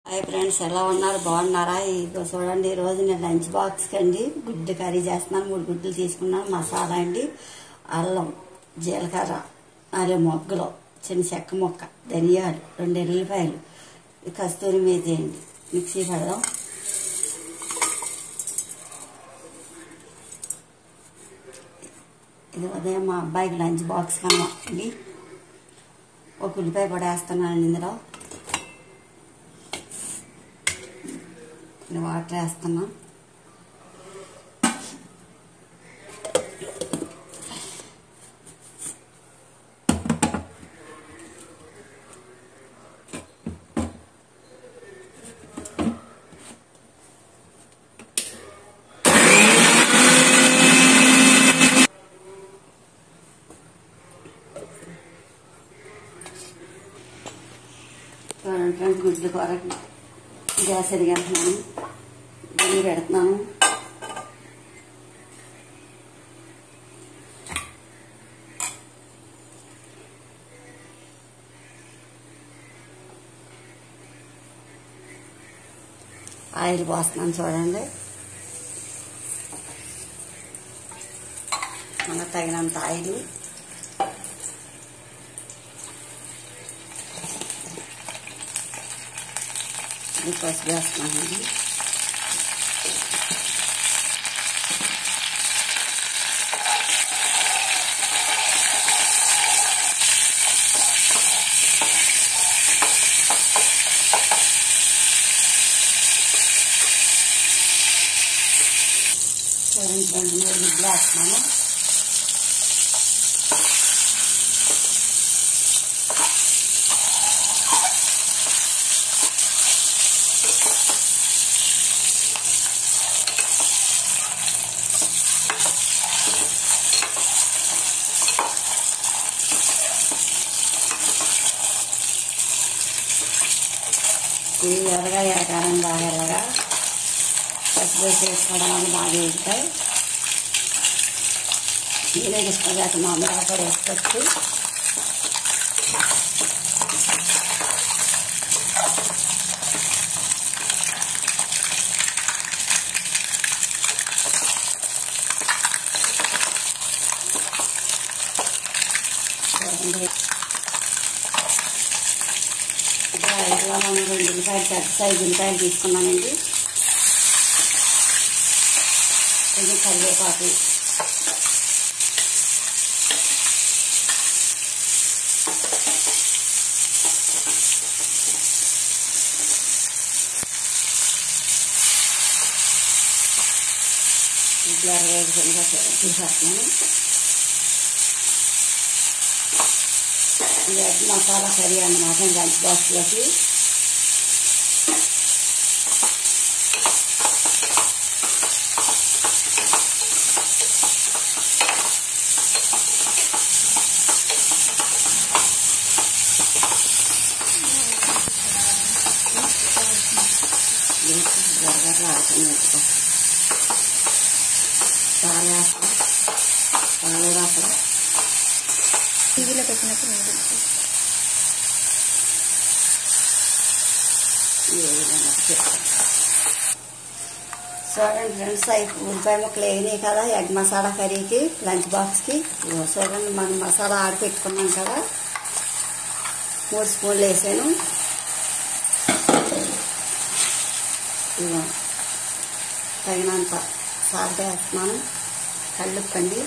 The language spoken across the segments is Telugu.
హాయ్ ఫ్రెండ్స్ ఎలా ఉన్నారు బాగున్నారా ఇదిగో చూడండి ఈ రోజు నేను లంచ్ బాక్స్కి అండి గుడ్డు కర్రీ చేస్తున్నాను మూడు గుడ్లు తీసుకున్నాను మసాలా అండి అల్లం జీలకర్ర నాలుగు మొగ్గలు చిన్న చెక్క ముక్క ధనియాలు రెండు ఎల్లిపాయలు ఈ కస్తూరి మేతి అండి మిక్సీ పడదాం ఇది ఉదయం మా అబ్బాయికి లంచ్ బాక్స్ కన్నా అండి ఒక ఉల్లిపాయ కూడా వేస్తున్నాను ఇందులో ఇది వాటర్ వేస్తున్నా చూడండి ఫ్రెండ్స్ గుడ్లు కూర గ్యాస్ ఎదిగేస్తున్నాను గిన్నె పెడుతున్నాను ఆయిల్ పోస్తున్నాను చూడండి మనకు తగినంత ఆయిల్ ఇది పసుపు వేస్తున్నానండి చూడండి రెండు మూడు గుడ్లు వేస్తున్నాను ఇవి ఎర్రగా ఎరగాలం బాగా ఎర్రగా పసుపు చేసుకోవడం వల్ల బాగా వేగుతాయి మీరే ఇష్టం మామూలుగా కూడా వేసుకోవచ్చు చూడండి ఇక్కడ ఐదులో మనం రెండు ఉల్లిపాయలు పెద్ద సైజు ఉల్లిపాయలు తీసుకున్నానండి కొంచెం కరివేపాకు ఇట్లా అరవై ఐదు కింద తీసేస్తున్నాను ఇది ఎగ్ మసాలా కర్రీ అన్నమాట లంచ్ బాక్స్లోకి గరగరలు ఆడుతుంది పెట్టుకో పాలు వేస్తాం పాలు రాకుండా టీవీలో పెట్టినప్పుడు ఉంటుంది ఈ విధంగా చెప్తాను చూడండి ఫ్రెండ్స్ అవి ఉల్లిపాయ ముక్కలు వేయినాయి కదా ఎగ్ మసాలా కర్రీకి లంచ్ బాక్స్కి ఇదిగో చూడండి మనం మసాలా ఆడి పెట్టుకున్నాం కదా మూడు స్పూన్లు వేసాను ఇదిగో తగినంత సాల్ట్ వేస్తున్నాను కళ్ళుప్పండి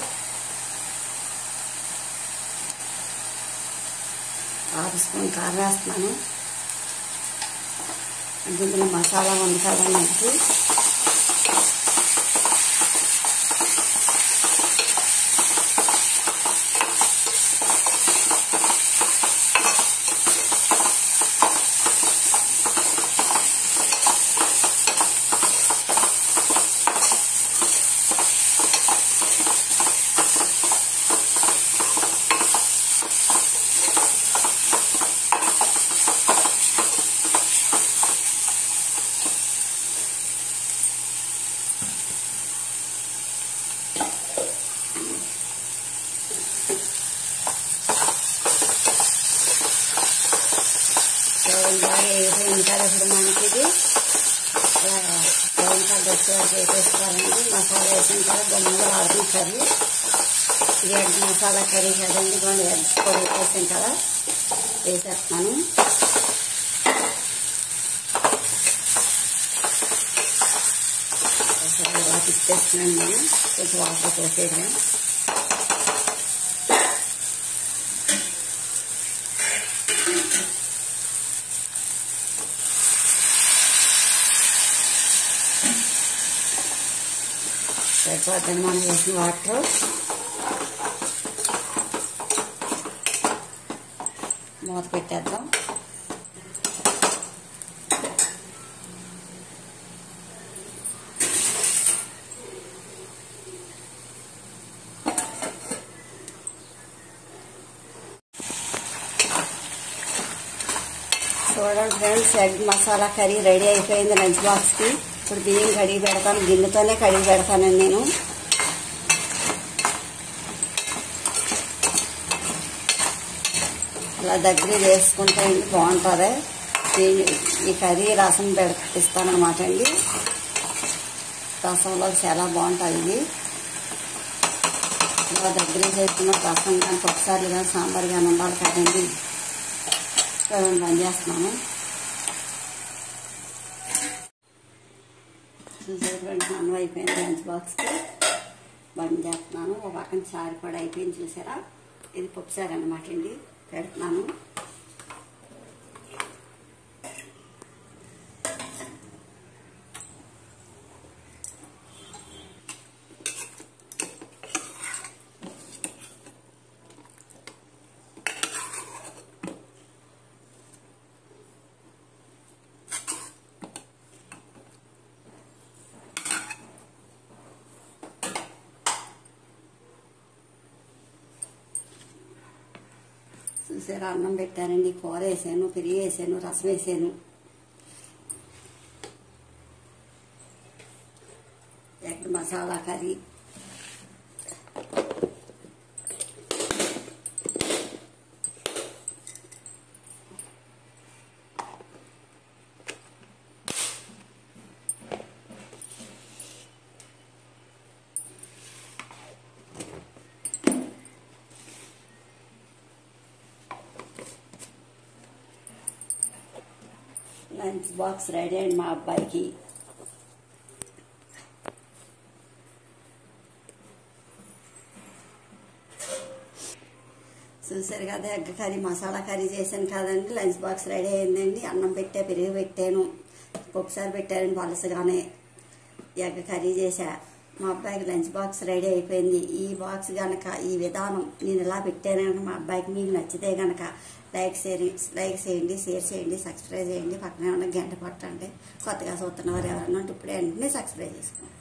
హాఫ్ స్పూన్ కారం వేస్తున్నాను అంటే ఇందులో మసాలా వండుకోవడానికి బాగా వేసేయండి కదా ఇప్పుడు మనకి ఇది ఇలా బ్రౌన్ కలర్ వచ్చే వరకు వేసేసుకోవాలండి మసాలా వేసిన తర్వాత బొమ్మలు ఆడుతుంది కర్రీ ఇది ఎగ్ మసాలా కర్రీ కదండి కొన్ని ఎగ్స్ కూడా వేసేసాం కదా వేసేస్తున్నాను ఒకసారి ఇలా తిప్పేస్తున్నాను నేను కొంచెం వాటర్ పోసేద్దాం సరిపోతుంది మనం వేసిన వాటర్ మూత పెట్టేద్దాం చూడండి friends egg masala curry ready అయిపోయింది లంచ్ బాక్స్కి ఇప్పుడు బియ్యం కడిగి పెడతాను గిన్నెతోనే కడిగి పెడతానండి నేను అలా దగ్గర చేసుకుంటే అండి బాగుంటుంది ఈ- ఈ కర్రీ రసం పెడిస్తానమాట అండి రసంలో చాలా బాగుంటుంది ఇది ఇలా దగ్గర చేసుకున్న రసం కానీ ఒకసారి కానీ సాంబార్ కానీ ఉండాలి కదండి చూడండి బంద్ చేస్తున్నాను చూసేటువంటి అన్నం అయిపోయింది లంచ్ బాక్స్కి బంద్ చేస్తున్నాను ఒక పక్కన చారు కూడా అయిపోయింది చూసారా ఇది పప్పుసారు అనమాట అండి పెడుతున్నాను చూసారా అన్నం పెట్టానండి కూర వేసాను పెరిగి వేసాను రసం వేసాను egg masala curry lunch box ready అండి మా అబ్బాయికి చూసారు కదా ఎగ్ కర్రీ మసాలా కర్రీ చేశాను కదండి లంచ్ బాక్స్ రెడీ అయిందండి అన్నం పెట్టా పెరుగు పెట్టాను ఒకసారి పెట్టారండి పలసగానే ఎగ్ కర్రీ చేశా మా అబ్బాయికి లంచ్ బాక్స్ రెడీ అయిపోయింది ఈ బాక్స్ గనక ఈ విధానం నేను ఇలా పెట్టాను కనుక మా అబ్బాయికి మీకు నచ్చితే గనక లైక్ షేర్ లైక్ చేయండి షేర్ చేయండి సబ్స్క్రైబ్ చేయండి పక్కనే ఉన్న గంట పట్టండి కొత్తగా చూస్తున్న వారు ఎవరన్నా ఉంటే ఇప్పుడే వెంటనే సబ్స్క్రైబ్ చేసుకోండి